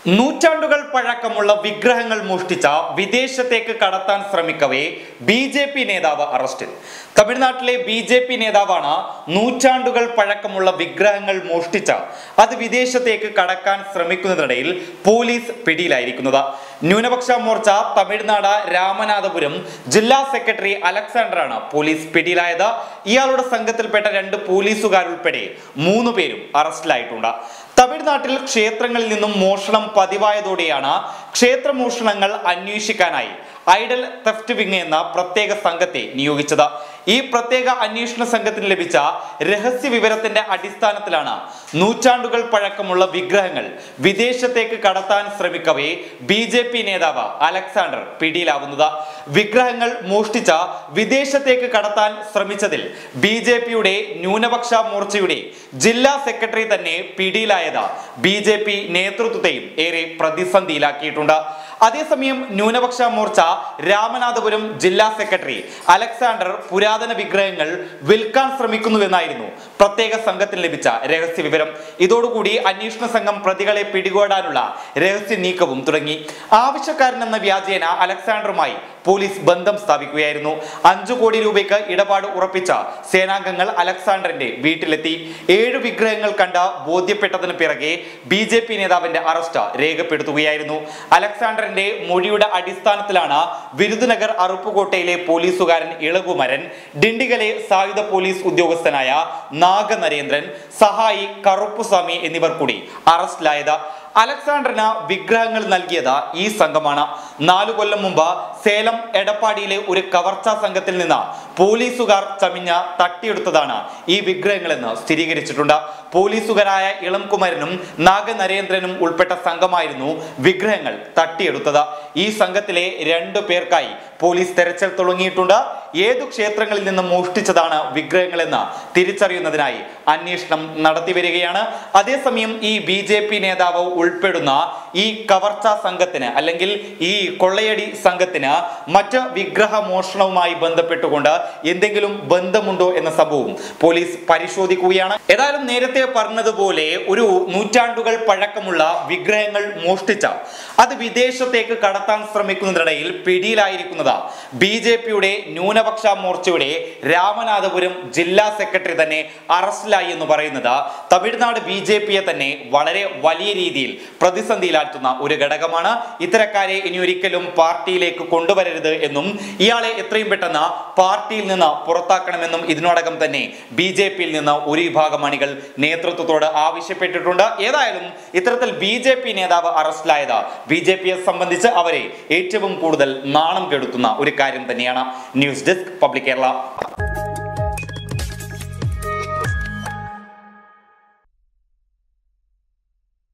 നൂറ്റാണ്ടുകൾ പഴക്കമുള്ള വിഗ്രഹങ്ങൾ മോഷ്ടിച്ച വിദേശത്തേക്ക് കടത്താൻ ശ്രമിക്കവേ ബി ജെ പി നേതാവ് അറസ്റ്റിൽ തമിഴ്നാട്ടിലെ ബി ജെ പി നേതാവാണ് നൂറ്റാണ്ടുകൾ പഴക്കമുള്ള വിഗ്രഹങ്ങൾ മോഷ്ടിച്ച അത് വിദേശത്തേക്ക് കടക്കാൻ ശ്രമിക്കുന്നതിനിടയിൽ പോലീസ് പിടിയിലായിരിക്കുന്നത് ന്യൂനപക്ഷ മോർച്ച തമിഴ്നാട് രാമനാഥപുരം ജില്ലാ സെക്രട്ടറി അലക്സാണ്ടറാണ് പോലീസ് പിടിയിലായത് ഇയാളുടെ സംഘത്തിൽപ്പെട്ട രണ്ട് പോലീസുകാരുൾപ്പെടെ മൂന്ന് പേരും അറസ്റ്റിലായിട്ടുണ്ട് തമിഴ്നാട്ടിൽ ക്ഷേത്രങ്ങളിൽ നിന്നും മോഷണം പതിവായതോടെയാണ് ക്ഷേത്രമോഷണങ്ങൾ അന്വേഷിക്കാനായി ഐഡൽ തെഫ്റ്റ് വിങ് എന്ന പ്രത്യേക സംഘത്തെ നിയോഗിച്ചത് ഈ പ്രത്യേക അന്വേഷണ സംഘത്തിന് ലഭിച്ച രഹസ്യ വിവരത്തിന്റെ അടിസ്ഥാനത്തിലാണ് നൂറ്റാണ്ടുകൾ പഴക്കമുള്ള വിഗ്രഹങ്ങൾ വിദേശത്തേക്ക് കടത്താൻ ശ്രമിക്കവേ ബി ജെ പി നേതാവ് അലക്സാണ്ടർ പിടിയിലാവുന്നത് വിഗ്രഹങ്ങൾ മോഷ്ടിച്ച വിദേശത്തേക്ക് കടത്താൻ ശ്രമിച്ചതിൽ ബി ജെ പിയുടെ ന്യൂനപക്ഷ മോർച്ചയുടെ ജില്ലാ സെക്രട്ടറി തന്നെ പിടിയിലായത് ബി ജെ പി നേതൃത്വത്തെയും ഏറെ പ്രതിസന്ധിയിലാക്കിയിട്ടുണ്ട് അതേസമയം ന്യൂനപക്ഷ മോർച്ച രാമനാഥപുരം ജില്ലാ സെക്രട്ടറി അലക്സാണ്ടർ പുരാതന വിഗ്രഹങ്ങൾ വിൽക്കാൻ ശ്രമിക്കുന്നുവെന്നായിരുന്നു പ്രത്യേക സംഘത്തിന് ലഭിച്ച രഹസ്യ വിവരം ഇതോടുകൂടി അന്വേഷണ സംഘം പ്രതികളെ പിടികൂടാനുള്ള രഹസ്യ നീക്കവും തുടങ്ങി ആവശ്യക്കാരനെന്ന വ്യാജേന അലക്സാണ്ടറുമായി പോലീസ് ബന്ധം സ്ഥാപിക്കുകയായിരുന്നു അഞ്ചു കോടി രൂപയ്ക്ക് ഇടപാട് ഉറപ്പിച്ച സേനാംഗങ്ങൾ അലക്സാണ്ടറിന്റെ വീട്ടിലെത്തി ഏഴ് വിഗ്രഹങ്ങൾ കണ്ട ബോധ്യപ്പെട്ടതിന് പിറകെ ബി ജെ പി നേതാവിന്റെ അറസ്റ്റ് രേഖപ്പെടുത്തുകയായിരുന്നു അലക്സാണ്ടറിന്റെ മൊഴിയുടെ അടിസ്ഥാനത്തിലാണ് വിരുദുനഗർ അറുപ്പുകോട്ടയിലെ പോലീസുകാരൻ ഇളകുമരൻ ഡിണ്ടിഗലെ സായുധ പോലീസ് ഉദ്യോഗസ്ഥനായ നാഗനരേന്ദ്രൻ സഹായി കറുപ്പുസ്വാമി എന്നിവർ കൂടി അറസ്റ്റിലായത് അലക്സാണ്ടറിന് വിഗ്രഹങ്ങൾ നൽകിയത് ഈ സംഘമാണ് നാലു കൊല്ലം മുമ്പ് സേലം എടപ്പാടിയിലെ ഒരു കവർച്ചാ സംഘത്തിൽ നിന്ന് പോലീസുകാർ ചമിഞ്ഞ തട്ടിയെടുത്തതാണ് ഈ വിഗ്രഹങ്ങളെന്ന് സ്ഥിരീകരിച്ചിട്ടുണ്ട് പോലീസുകാരായ ഇളംകുമരനും നാഗനരേന്ദ്രനും ഉൾപ്പെട്ട സംഘമായിരുന്നു വിഗ്രഹങ്ങൾ തട്ടിയെടുത്തത് ഈ സംഘത്തിലെ രണ്ടു പേർക്കായി പോലീസ് തെരച്ചിൽ തുടങ്ങിയിട്ടുണ്ട് ഏതു ക്ഷേത്രങ്ങളിൽ നിന്ന് മോഷ്ടിച്ചതാണ് വിഗ്രഹങ്ങളെന്ന് തിരിച്ചറിയുന്നതിനായി അന്വേഷണം നടത്തി വരികയാണ് അതേസമയം ഈ ബി ജെ പി നേതാവ് ഉൾപ്പെടുന്ന ഈ കവർച്ചാ സംഘത്തിന് അല്ലെങ്കിൽ ഈ കൊള്ളയടി സംഘത്തിന് മറ്റ് വിഗ്രഹ മോഷണവുമായി ബന്ധപ്പെട്ടുകൊണ്ട് എന്തെങ്കിലും ബന്ധമുണ്ടോ എന്ന സംഭവം പോലീസ് പരിശോധിക്കുകയാണ് ഏതായാലും നേരത്തെ പറഞ്ഞതുപോലെ ഒരു നൂറ്റാണ്ടുകൾ പഴക്കമുള്ള വിഗ്രഹങ്ങൾ മോഷ്ടിച്ച അത് വിദേശത്തേക്ക് കടത്താൻ ശ്രമിക്കുന്നതിനിടയിൽ പിടിയിലായിരിക്കുന്നത് ബി ജെ പിയുടെ ന്യൂനപക്ഷ മോർച്ചയുടെ രാമനാഥപുരം ജില്ലാ സെക്രട്ടറി തന്നെ അറസ്റ്റിലായി എന്ന് പറയുന്നത് തമിഴ്നാട് ബി ജെ പിയെ തന്നെ വളരെ വലിയ രീതിയിൽ പ്രതിസന്ധിയിലാഴ്ത്തുന്ന ഒരു ഘടകമാണ് ഇത്തരക്കാരെ ഇനി ഒരിക്കലും പാർട്ടിയിലേക്ക് കൊണ്ടുവരരുത് എന്നും ഇയാളെ എത്രയും പെട്ടെന്ന് പാർട്ടിയിൽ നിന്ന് പുറത്താക്കണമെന്നും ഇതിനോടകം തന്നെ ബി ജെ പിയിൽ നിന്ന് ഒരു വിഭാഗം അണികൾ നേതൃത്വത്തോട് ആവശ്യപ്പെട്ടിട്ടുണ്ട് ഏതായാലും ഇത്തരത്തിൽ ബി ജെ പി നേതാവ് അറസ്റ്റിലായത് ബി ജെ പിയെ സംബന്ധിച്ച് അവരെ ഏറ്റവും കൂടുതൽ നാണം കെടുത്തുന്ന ഒരു കാര്യം തന്നെയാണ് ന്യൂസ് ഡെസ്ക് പബ്ലിക് കേരള